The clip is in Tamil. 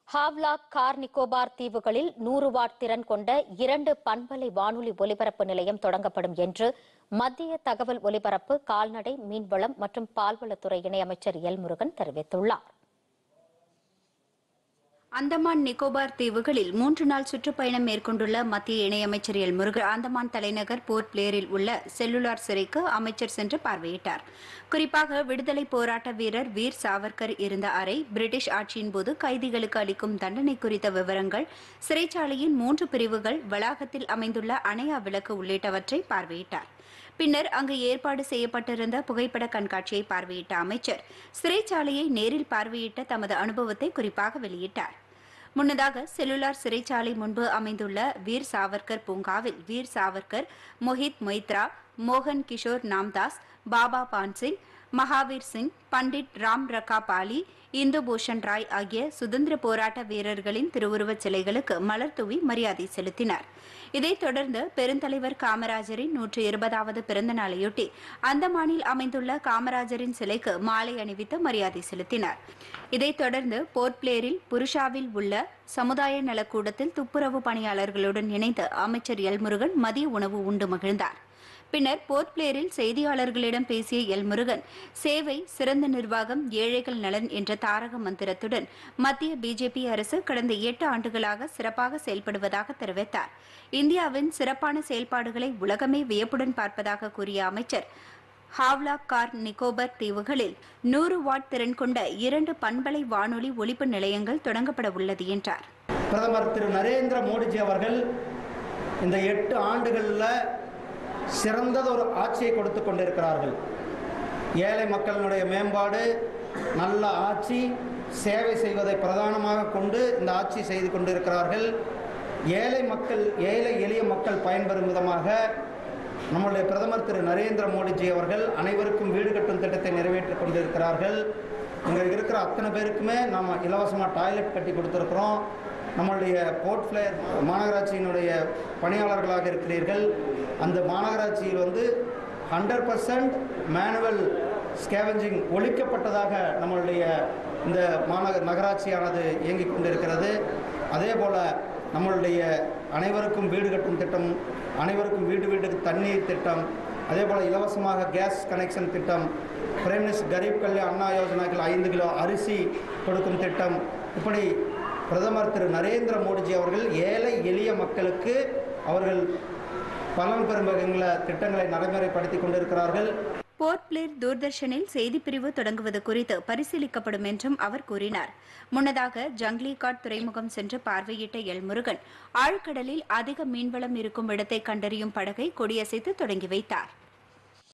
ஹாவ்லாக் கார் நிக்கோபார் தீவுகளில் நூறு வாட் திறன் கொண்ட இரண்டு பண்பலை வானொலி ஒலிபரப்பு நிலையம் தொடங்கப்படும் என்று மத்திய தகவல் ஒலிபரப்பு கால்நடை மீன்வளம் மற்றும் பால்வளத்துறை இணையமைச்சர் எல் முருகன் தெரிவித்துள்ளார் அந்தமான் நிக்கோபார் தீவுகளில் மூன்று நாள் சுற்றுப்பயணம் மேற்கொண்டுள்ள மத்திய இணையமைச்சர் எல் முருகன் அந்தமான் தலைநகர் போர்ட் பிளேரில் உள்ள செல்லுலார் சிறைக்கு அமைச்சர் சென்று பார்வையிட்டார் குறிப்பாக விடுதலை போராட்ட வீரர் வீர் சாவர்கர் இருந்த அறை பிரிட்டிஷ் ஆட்சியின் போது கைதிகளுக்கு அளிக்கும் தண்டனை குறித்த விவரங்கள் சிறைச்சாலையின் மூன்று பிரிவுகள் வளாகத்தில் அமைந்துள்ள அணையா விளக்கு உள்ளிட்டவற்றை பார்வையிட்டார் பின்னர் அங்கு ஏற்பாடு செய்யப்பட்டிருந்த புகைப்பட கண்காட்சியை பார்வையிட்ட அமைச்சர் சிறைச்சாலையை நேரில் பார்வையிட்ட தமது அனுபவத்தை குறிப்பாக வெளியிட்டார் முன்னதாக செல்லுலார் சிறைச்சாலை முன்பு அமைந்துள்ள வீர் சாவர்கர் பூங்காவில் வீர் சாவர்கர் மொஹித் மொய்த்ரா மோகன் கிஷோர் நாம்தாஸ் பாபா பான்சிங் மகாவீர் சிங் பண்டிட் ராம் ரகா பாலி இந்து பூஷன் ராய் ஆகிய சுதந்திர போராட்ட வீரர்களின் திருவுருவச் சிலைகளுக்கு மலர் தூவி மரியாதை செலுத்தினார் இதைத் தொடர்ந்து பெருந்தலைவர் காமராஜரின் நூற்று இருபதாவது பிறந்த நாளையொட்டி அந்தமானில் அமைந்துள்ள காமராஜரின் சிலைக்கு மாலை அணிவித்து மரியாதை செலுத்தினார் இதைத் தொடர்ந்து போர்ட் பிளேரில் புருஷாவில் உள்ள சமுதாய நலக்கூடத்தில் துப்புரவு பணியாளர்களுடன் இணைந்து அமைச்சர் எல் முருகன் மதிய உணவு உண்டு மகிழ்ந்தார் பின்னர் போர்ட் பிளேரில் செய்தியாளர்களிடம் பேசிய எல் முருகன் சேவை சிறந்த நிர்வாகம் ஏழைகள் நலன் என்ற தாரக மந்திரத்துடன் மத்திய பிஜேபி அரசு கடந்த எட்டு ஆண்டுகளாக சிறப்பாக செயல்படுவதாக தெரிவித்தார் இந்தியாவின் சிறப்பான செயல்பாடுகளை உலகமே வியப்புடன் பார்ப்பதாக கூறிய அமைச்சர் ஹாவ்லா கார் நிக்கோபர் தீவுகளில் நூறு வாட் திறன் கொண்ட இரண்டு பண்பலை வானொலி ஒலிப்பு நிலையங்கள் தொடங்கப்பட உள்ளது என்றார் பிரதமர் திரு நரேந்திர மோடிஜி அவர்கள் இந்த எட்டு ஆண்டுகளில் சிறந்ததொரு ஆட்சியை கொடுத்து கொண்டிருக்கிறார்கள் ஏழை மக்களினுடைய மேம்பாடு நல்ல ஆட்சி சேவை செய்வதை பிரதானமாக கொண்டு இந்த ஆட்சி செய்து கொண்டிருக்கிறார்கள் ஏழை மக்கள் ஏழை எளிய மக்கள் பயன்பெறும் விதமாக நம்முடைய பிரதமர் திரு நரேந்திர மோடிஜி அவர்கள் அனைவருக்கும் வீடு கட்டும் திட்டத்தை நிறைவேற்றிக் கொண்டிருக்கிறார்கள் இங்கே இருக்கிற அத்தனை பேருக்குமே நம்ம இலவசமாக டாய்லெட் கட்டி கொடுத்துருக்குறோம் நம்மளுடைய போர்ட் ஃபிளேயர் மாநகராட்சியினுடைய பணியாளர்களாக இருக்கிறீர்கள் அந்த மாநகராட்சியில் வந்து ஹண்ட்ரட் பர்சன்ட் மேனுவல் ஸ்கேவெஞ்சிங் ஒழிக்கப்பட்டதாக நம்மளுடைய இந்த மாநகர நகராட்சியானது இயங்கிக் கொண்டிருக்கிறது அதே போல் நம்மளுடைய அனைவருக்கும் வீடு கட்டும் திட்டம் அனைவருக்கும் வீடு வீட்டுக்கு தண்ணீர் திட்டம் அதே போல் இலவசமாக கேஸ் கனெக்ஷன் திட்டம் பிரைம் மினிஸ்டர் கரீப் கல்யாண் அண்ணா யோஜனாக்கள் ஐந்து கிலோ அரிசி கொடுக்கும் திட்டம் இப்படி பிரதமர் திரு நரேந்திர மோடிஜி அவர்கள் ஏழை எளிய மக்களுக்கு அவர்கள் பலன் பெறும் வகையில் திட்டங்களை நடைமுறைப்படுத்தி கொண்டிருக்கிறார்கள் போர்ட் பிளேர் தூர்தர்ஷனில் செய்திப்பிரிவு தொடங்குவது குறித்து பரிசீலிக்கப்படும் என்றும் அவர் கூறினார் முன்னதாக ஜங்லீகாட் துறைமுகம் சென்று பார்வையிட்ட எல் முருகன் ஆழ்கடலில் அதிக மீன்வளம் இருக்கும் இடத்தை கண்டறியும் படகை கொடியசைத்து தொடங்கி வைத்தார்